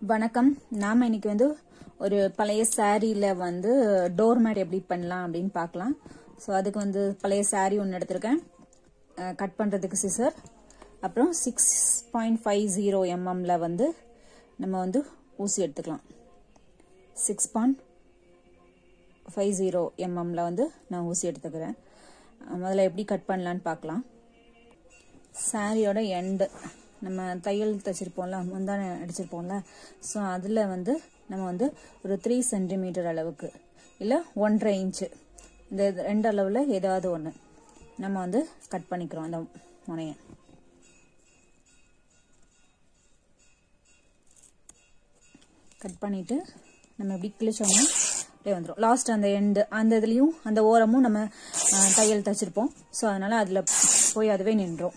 வணக்கம் நாம இன்னைக்கு வந்து ஒரு பழைய சாரியில வந்து டோர் மேட் எப்படி பண்ணலாம் அப்படின்னு பார்க்கலாம் ஸோ அதுக்கு வந்து பழைய சாரி ஒன்று எடுத்திருக்கேன் கட் பண்ணுறதுக்கு சிசர் அப்புறம் சிக்ஸ் பாயிண்ட் ஃபைவ் ஜீரோ எம்எம்ல வந்து நம்ம வந்து ஊசி எடுத்துக்கலாம் சிக்ஸ் பாயிண்ட் ஃபைவ் ஜீரோ எம்எம்ல வந்து நான் ஊசி எடுத்துக்கிறேன் முதல்ல எப்படி கட் பண்ணலான்னு பார்க்கலாம் சாரியோட எண்டு நம்ம தையல் தைச்சிருப்போம்ல முந்தான அடிச்சிருப்போம்ல ஸோ அதில் வந்து நம்ம வந்து ஒரு த்ரீ சென்டிமீட்டர் அளவுக்கு இல்லை ஒன்றரை இன்ச்சு இந்த ரெண்டு அளவில் ஏதாவது ஒன்று நம்ம வந்து கட் பண்ணிக்கிறோம் அந்த முனையை கட் பண்ணிட்டு நம்ம இப்படி கிழிச்சோம்னா அப்படியே வந்துடும் லாஸ்ட் அந்த எண்டு அந்த இதுலேயும் அந்த ஓரமும் நம்ம தையல் தைச்சிருப்போம் ஸோ அதனால் அதில் போய் அதுவே நின்றோம்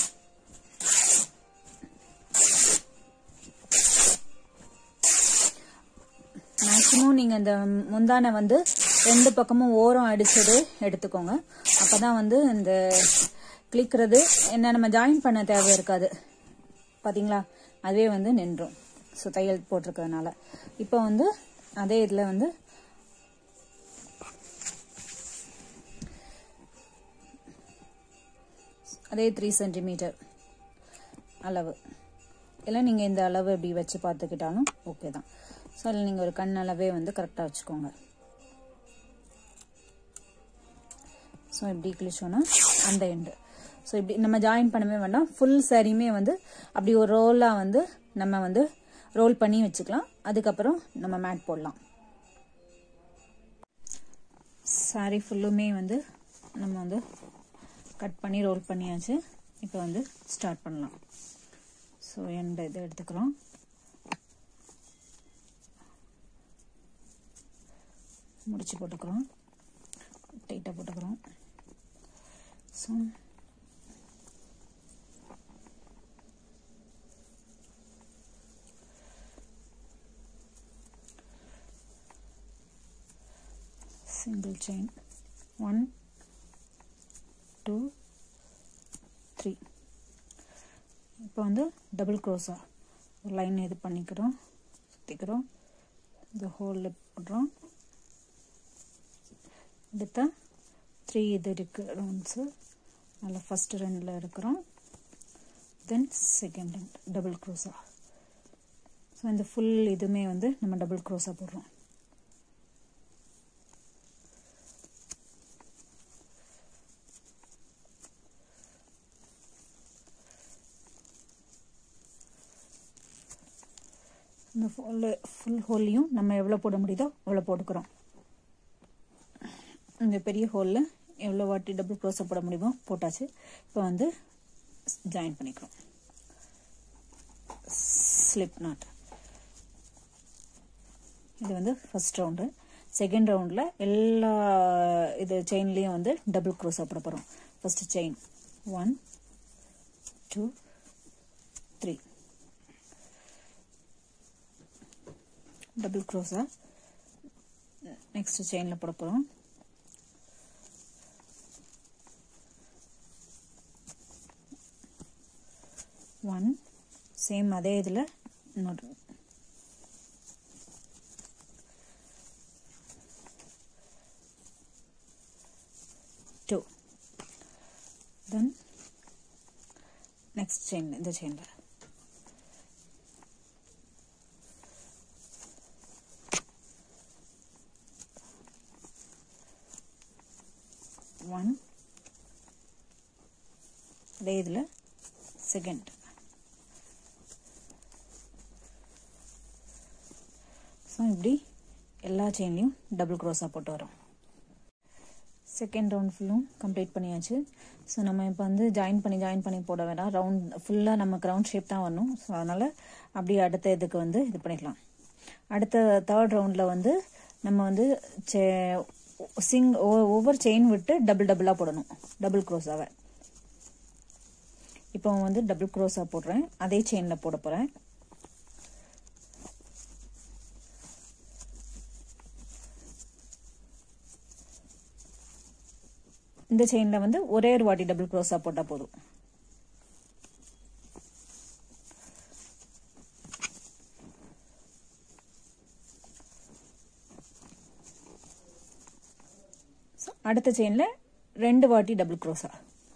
மேக்ஸிமம் நீங்கள் இந்த முந்தானை வந்து ரெண்டு பக்கமும் ஓரம் அடிச்சது எடுத்துக்கோங்க அப்போ தான் வந்து இந்த கிளிக்கிறது என்ன நம்ம ஜாயின் பண்ண தேவை இருக்காது பார்த்தீங்களா அதுவே வந்து நின்றும் ஸோ தையல் போட்டிருக்கிறதுனால இப்போ வந்து அதே இதில் வந்து அதே த்ரீ சென்டிமீட்டர் அளவு இல்லை நீங்கள் இந்த அளவு இப்படி வச்சு பார்த்துக்கிட்டாலும் ஓகே தான் ஸோ அதில் நீங்கள் ஒரு கண் அளவே வந்து கரெக்டாக வச்சுக்கோங்க ஸோ இப்படி கிழிச்சோன்னா அந்த எண்டு ஸோ இப்படி நம்ம ஜாயின் பண்ணவே வேண்டாம் ஃபுல் சாரியுமே வந்து அப்படி ஒரு ரோலாக வந்து நம்ம வந்து ரோல் பண்ணி வச்சுக்கலாம் அதுக்கப்புறம் நம்ம மேட் போடலாம் சாரி ஃபுல்லுமே வந்து நம்ம வந்து கட் பண்ணி ரோல் பண்ணியாச்சு இப்போ வந்து ஸ்டார்ட் பண்ணலாம் ஸோ எண்ட் இதை எடுத்துக்கிறோம் முடிச்சு போட்டுக்கிறோம் டைட்டாக போட்டுக்கிறோம் so single chain one two three இப்போ வந்து டபுள் க்ரோஸா ஒரு லைன் இது பண்ணிக்கிறோம் சுற்றிக்கிறோம் இந்த ஹோலில் போடுறோம் அடுத்த த்ரீ இது இருக்குது ரவுண்ட்ஸு அதில் ஃபஸ்ட்டு ரெண்டில் இருக்கிறோம் தென் செகண்ட் ரெண்ட் டபுள் க்ரோஸா ஸோ இந்த ஃபுல் இதுவுமே வந்து நம்ம டபுள் க்ரோஸாக போடுறோம் இந்த ஃபுல் ஃபுல் ஹோல்லையும் நம்ம எவ்வளோ போட முடியுதோ அவ்வளோ போட்டுக்கிறோம் இந்த பெரிய ஹோலில் எவ்வளோ வாட்டி டபுள் க்ரோஸை போட முடியுமோ போட்டாச்சு இப்போ வந்து ஜாயின் பண்ணிக்கிறோம் ஸ்லிப் நாட் இது வந்து ஃபஸ்ட் ரவுண்டு செகண்ட் ரவுண்டில் எல்லா இது செயின்லேயும் வந்து டபுள் க்ரோஸாக போட போகிறோம் first chain one two three double க்ரோஸாக நெக்ஸ்ட் செயினில் போட போகிறோம் ஒன் சேம் அதே இதில் இன்னொரு டூ தென் நெக்ஸ்ட் செயின் இந்த செயினில் ஒன் அதே இதில் செகண்ட் ஸோ இப்படி எல்லா செயின்லையும் டபுள் க்ரோஸாக போட்டு வரோம் செகண்ட் ரவுண்ட் ஃபுல்லும் கம்ப்ளீட் பண்ணியாச்சு ஸோ நம்ம இப்போ வந்து ஜாயின் பண்ணி ஜாயின் பண்ணி போட வேண்டாம் ரவுண்ட் ஃபுல்லாக நமக்கு ரவுண்ட் ஷேப் தான் வரணும் ஸோ அதனால் அப்படியே அடுத்த இதுக்கு வந்து இது பண்ணிக்கலாம் அடுத்த தேர்ட் ரவுண்டில் வந்து நம்ம வந்து சிங் ஒவ்வொரு செயின் விட்டு டபுள் டபுளாக போடணும் டபுள் க்ரோஸாவை இப்போ வந்து டபுள் க்ரோஸாக போடுறேன் அதே செயினில் போட போகிறேன் இந்த செயினில் வந்து ஒரே ஒரு வாட்டி டபுள் க்ரோஸாக போட்டால் போதும் அடுத்த செயினில் ரெண்டு வாட்டி டபுள் க்ரோஸா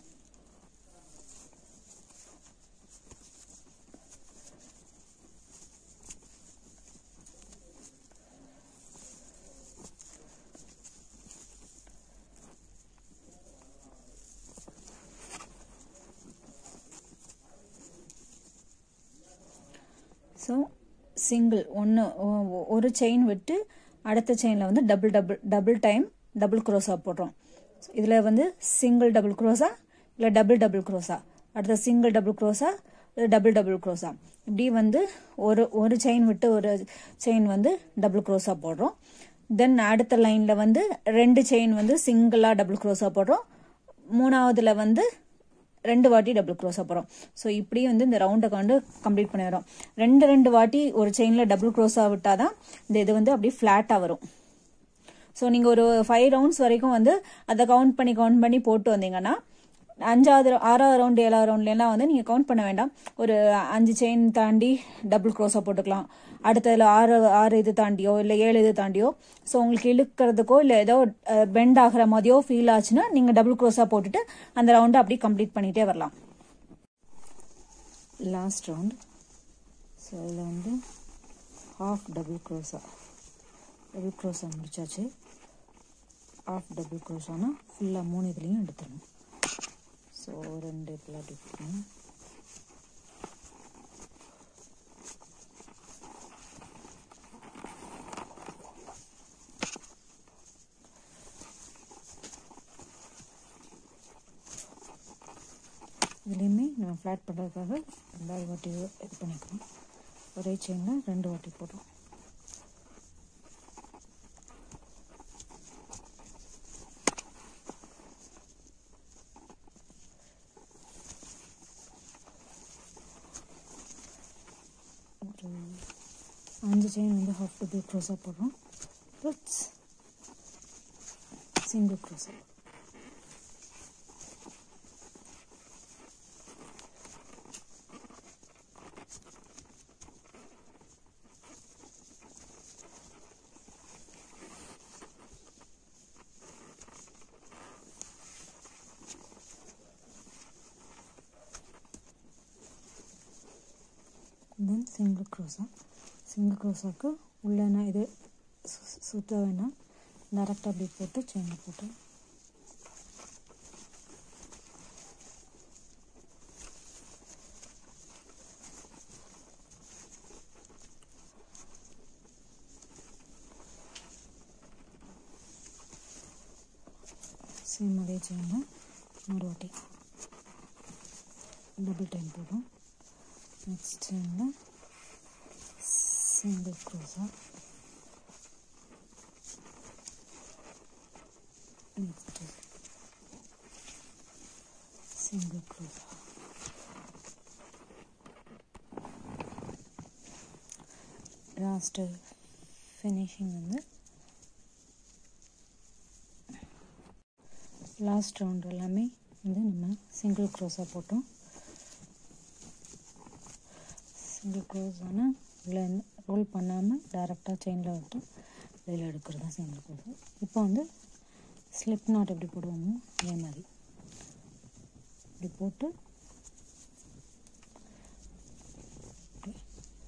ஸோ சிங்கிள் ஒன்று ஒரு செயின் விட்டு அடுத்த செயினில் வந்து double double double time double க்ரோஸா போடுறோம் இதில் வந்து சிங்கிள் டபுள் க்ரோஸா இல்லை டபுள் டபுள் க்ரோஸா அடுத்த சிங்கிள் டபுள் க்ரோஸா டபுள் டபுள் க்ரோஸா இப்படி வந்து ஒரு ஒரு செயின் விட்டு ஒரு செயின் வந்து டபுள் க்ரோஸா போடுறோம் தென் அடுத்த லைனில் வந்து ரெண்டு செயின் வந்து சிங்கிளாக டபுள் க்ரோஸா போடுறோம் மூணாவதுல வந்து ரெண்டு வாட்டி டபுள் க்ரோஸா போகிறோம் ஸோ இப்படி வந்து இந்த ரவுண்டை வந்து கம்ப்ளீட் பண்ணிடுறோம் ரெண்டு ரெண்டு வாட்டி ஒரு செயினில் டபுள் க்ரோஸா விட்டால் தான் இந்த இது வந்து அப்படியே ஃப்ளாட்டாக வரும் ஸோ நீங்கள் ஒரு ஃபைவ் ரவுண்ட்ஸ் வரைக்கும் வந்து அதை கவுண்ட் பண்ணி கவுண்ட் பண்ணி போட்டு வந்தீங்கன்னா அஞ்சாவது ஆறாவது ரவுண்ட் ஏழாவது ரவுண்ட்லாம் வந்து நீங்கள் கவுண்ட் பண்ண வேண்டாம் ஒரு அஞ்சு செயின் தாண்டி டபுள் க்ரோஸாக போட்டுக்கலாம் அடுத்ததில் ஆறு ஆறு இது தாண்டியோ இல்லை ஏழு இது தாண்டியோ ஸோ உங்களுக்கு இழுக்கிறதுக்கோ இல்லை ஏதோ பெண்ட் ஆகிற மாதிரியோ ஃபீல் ஆச்சுன்னா நீங்கள் டபுள் க்ரோஸாக போட்டுட்டு அந்த ரவுண்டை அப்படியே கம்ப்ளீட் பண்ணிகிட்டே வரலாம் லாஸ்ட் ரவுண்ட் ஸோ இதில் வந்து ஹாஃப் டபுள் க்ரோஸா டபுள் க்ரோஸா முடிச்சாச்சு ஹாஃப் டபுள் க்ரோஸானா ஃபுல்லாக மூணு இதுலேயும் எடுத்துடணும் ஸோ ரெண்டு இப்பெல்லாம் டிஃப்ரெண்ட் இதுலேயுமே நம்ம ஃப்ளாட் பண்ணுறதுக்காக ரெண்டாவது வாட்டி இது பண்ணிக்கிறோம் ஒரே செயினில் ரெண்டு வாட்டி போடுறோம் ஒரு அஞ்சு செயின் வந்து ஹாஃப் டபுள் க்ரோஸாக போடுறோம் ப்ளஸ் சிங்கிள் க்ரோஸாக தென் சிங்கிள் க்ரோஸா சிங்கிள் க்ரோஸாக்கு உள்ளே நான் இது சு- சுத்த வேணாம் டேரெக்டாக அப்படி போட்டு செயினில் போட்டு சேம் அதே செயினில் இன்னொரு வாட்டி டபுள் டைம் போடும் நெக்ஸ்ட் செயினில் சிங்கிள் க்ரோஸா நெக்ஸ்ட் சிங்கிள் க்ரோஸா லாஸ்ட்டு ஃபினிஷிங் வந்து லாஸ்ட் ரவுண்ட் எல்லாமே வந்து நம்ம சிங்கிள் க்ரோஸாக போட்டோம் சிங்கிள் க்ளோஸ் ஆனால் இல்லை ரோல் பண்ணாமல் டைரெக்டாக செயினில் விட்டு வெளியில் எடுக்கிறது தான் சிங்கிள் க்ளோஸ் இப்போ வந்து ஸ்லிப் நாட் எப்படி போடுவோமோ அதே மாதிரி இப்படி போட்டு இப்படி.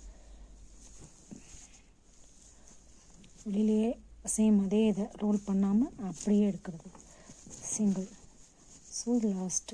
வெளியிலேயே சேம் அதே இதை ரோல் பண்ணாமல் அப்படியே எடுக்கிறது சிங்கிள் ஸோ லாஸ்ட்டு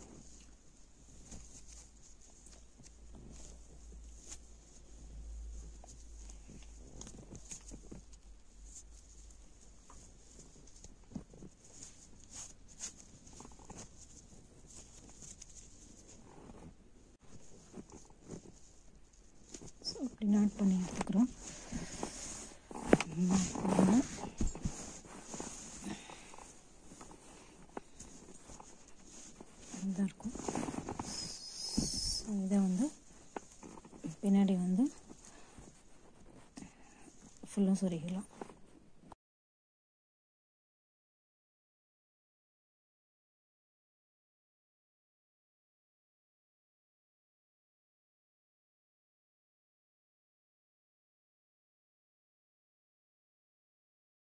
ஸோ இப்படி நாட் பண்ணி எடுத்துக்கிறோம் knot பண்ணணும். இதாக இருக்கும் ஸோ இதை வந்து பின்னாடி வந்து ஃபுல்லும் சொருகிக்கலாம்